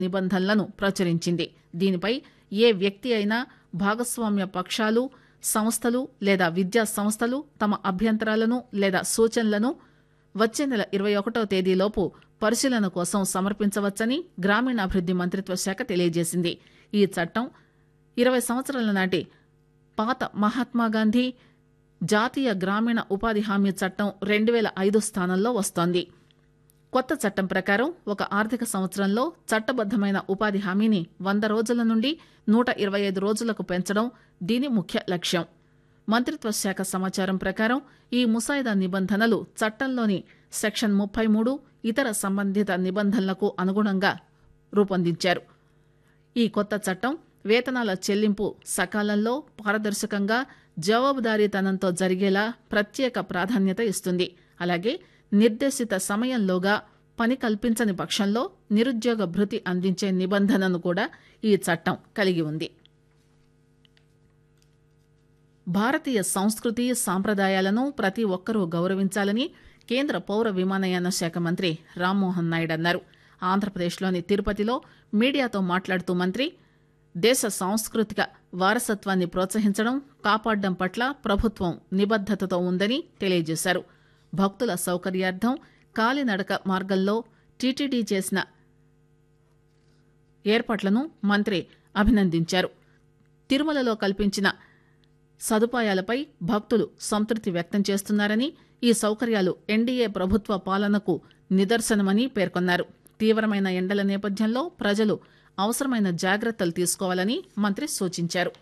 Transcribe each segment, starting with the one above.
నిబంధనలను ప్రచురించింది దీనిపై ఏ వ్యక్తి అయినా భాగస్వామ్య పక్షాలు సంస్థలు లేదా విద్యా సంస్థలు తమ అభ్యంతరాలను లేదా సూచనలను వచ్చే నెల ఇరవై ఒకటో తేదీలోపు పరిశీలన కోసం సమర్పించవచ్చని గ్రామీణాభివృద్ది మంత్రిత్వ శాఖ తెలియజేసింది ఈ చట్టం ఇరవై సంవత్సరాల నాటి పాత మహాత్మాగాంధీ జాతీయ గ్రామీణ ఉపాధి హామీ చట్టం రెండు వేల ఐదు స్థానంలో వస్తోంది కొత్త చట్టం ప్రకారం ఒక ఆర్థిక సంవత్సరంలో చట్టబద్దమైన ఉపాధి హామీని వంద రోజుల నుండి నూట ఇరవై ఐదు రోజులకు పెంచడం దీని ముఖ్య లక్ష్యం మంత్రిత్వ శాఖ సమాచారం ప్రకారం ఈ ముసాయిదా నిబంధనలు చట్టంలోని సెక్షన్ ముప్పై మూడు ఇతర సంబంధిత నిబంధనలకు అనుగుణంగా రూపొందించారు ఈ కొత్త చట్టం వేతనాల చెల్లింపు సకాలంలో పారదర్శకంగా జవాబుదారీతనంతో జరిగేలా ప్రత్యేక ప్రాధాన్యత ఇస్తుంది అలాగే నిర్దేశిత సమయంలోగా పని కల్పించని పక్షంలో నిరుద్యోగ భృతి అందించే నిబంధనను కూడా ఈ చట్టం కలిగి ఉంది భారతీయ సంస్కృతి సాంప్రదాయాలను ప్రతి ఒక్కరూ గౌరవించాలని కేంద్ర పౌర విమానయాన శాఖ మంత్రి రామ్మోహన్ నాయుడు అన్నారు ఆంధ్రప్రదేశ్లోని తిరుపతిలో మీడియాతో మాట్లాడుతూ మంత్రి దేశ సాంస్కృతిక వారసత్వాన్ని ప్రోత్సహించడం కాపాడడం పట్ల ప్రభుత్వం నిబద్దతతో ఉందని తెలియజేశారు భక్తుల సౌకర్యార్థం కాలినడక మార్గంలో టీటీడీ చేసిన ఏర్పాట్లను మంత్రి అభినందించారు తిరుమలలో కల్పించిన సదుపాయాలపై భక్తులు సంతృప్తి వ్యక్తం చేస్తున్నారని ఈ సౌకర్యాలు ఎన్డీఏ ప్రభుత్వ పాలనకు నిదర్శనమని పేర్కొన్నారు తీవ్రమైన ఎండల నేపథ్యంలో ప్రజలు అవసరమైన జాగ్రత్తలు తీసుకోవాలని మంత్రి సూచించారు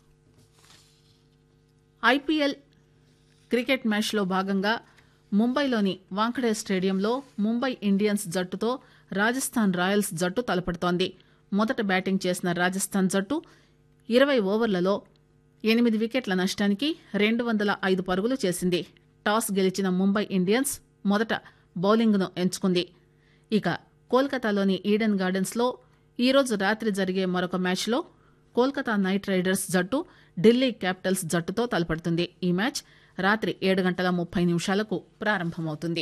ఐపీఎల్ క్రికెట్ మ్యాచ్లో భాగంగా ముంబైలోని వాంఖడే స్టేడియంలో ముంబై ఇండియన్స్ జట్టుతో రాజస్థాన్ రాయల్స్ జట్టు తలపడుతోంది మొదట బ్యాటింగ్ చేసిన రాజస్థాన్ జట్టు ఇరవై ఓవర్లలో ఎనిమిది వికెట్ల నష్టానికి రెండు వందల ఐదు పరుగులు చేసింది టాస్ గెలిచిన ముంబై ఇండియన్స్ మొదట బౌలింగ్ను ఎంచుకుంది ఇక కోల్కతాలోని ఈడెన్ గార్డెన్స్లో ఈరోజు రాత్రి జరిగే మరొక మ్యాచ్లో కోల్కతా నైట్ రైడర్స్ జట్టు ఢిల్లీ క్యాపిటల్స్ జట్టుతో తలపడుతుంది ఈ మ్యాచ్ రాత్రి ఏడు గంటల ముప్పై నిమిషాలకు ప్రారంభమవుతుంది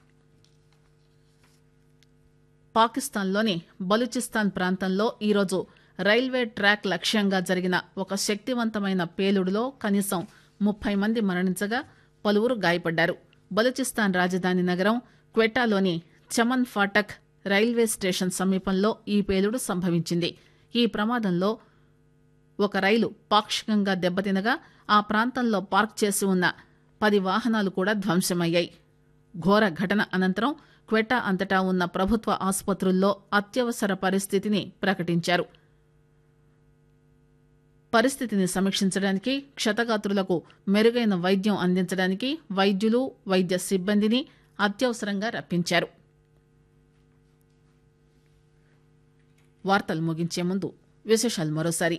పాకిస్తాన్లోని బలూచిస్తాన్ ప్రాంతంలో ఈరోజు రైల్వే ట్రాక్ లక్ష్యంగా జరిగిన ఒక శక్తివంతమైన పేలుడులో కనీసం ముప్పై మంది మరణించగా పలువురు గాయపడ్డారు బలూచిస్తాన్ రాజధాని నగరం క్వెటాలోని చమన్ ఫాటక్ రైల్వే స్టేషన్ సమీపంలో ఈ పేలుడు సంభవించింది ఈ ప్రమాదంలో ఒక రైలు పాక్షికంగా దెబ్బతినగా ఆ ప్రాంతంలో పార్క్ చేసి ఉన్న పది వాహనాలు కూడా ధ్వంసమయ్యాయి ఘోర ఘటన అనంతరం క్వెటా అంతటా ఉన్న ప్రభుత్వ ఆసుపత్రుల్లో అత్యవసర పరిస్థితిని ప్రకటించారు పరిస్థితిని సమీక్షించడానికి క్షతగాత్రులకు మెరుగైన వైద్యం అందించడానికి వైద్యులు వైద్య సిబ్బందిని అత్యవసరంగా రప్పించారు వార్తలు ముగించే ముందు విశేషాలు మరోసారి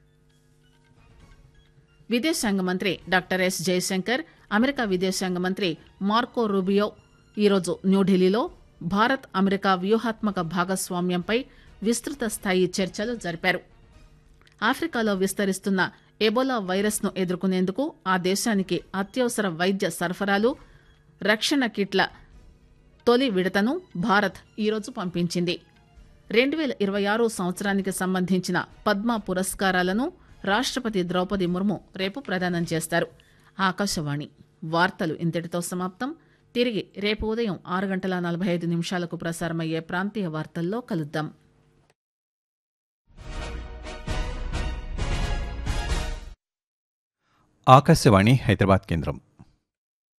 విదేశాంగ మంత్రి డాక్టర్ ఎస్ జయశంకర్ అమెరికా విదేశాంగ మంత్రి మార్కో రూబియో ఈరోజు న్యూఢిల్లీలో భారత్ అమెరికా వ్యూహాత్మక భాగస్వామ్యంపై విస్తృత స్థాయి చర్చలు జరిపారు ఆఫ్రికాలో విస్తరిస్తున్న ఎబోలా వైరస్ ను ఎదుర్కొనేందుకు ఆ దేశానికి అత్యవసర వైద్య సరఫరాలు రక్షణ కిట్ల తొలి విడతను భారత్ ఈరోజు పంపించింది రెండు వేల ఇరవై ఆరు సంవత్సరానికి సంబంధించిన పద్మ పురస్కారాలను రాష్టపతి ద్రౌపది ముర్ము రేపు ప్రదానం చేస్తారు ఆకాశవాణి వార్తలు ఇంతటితో సమాప్తం తిరిగి రేపు ఉదయం ఆరు గంటల నలభై ఐదు నిమిషాలకు ప్రసారమయ్యే ప్రాంతీయ వార్తల్లో కలుద్దాం ఆకాశవాణి హైదరాబాద్ కేంద్రం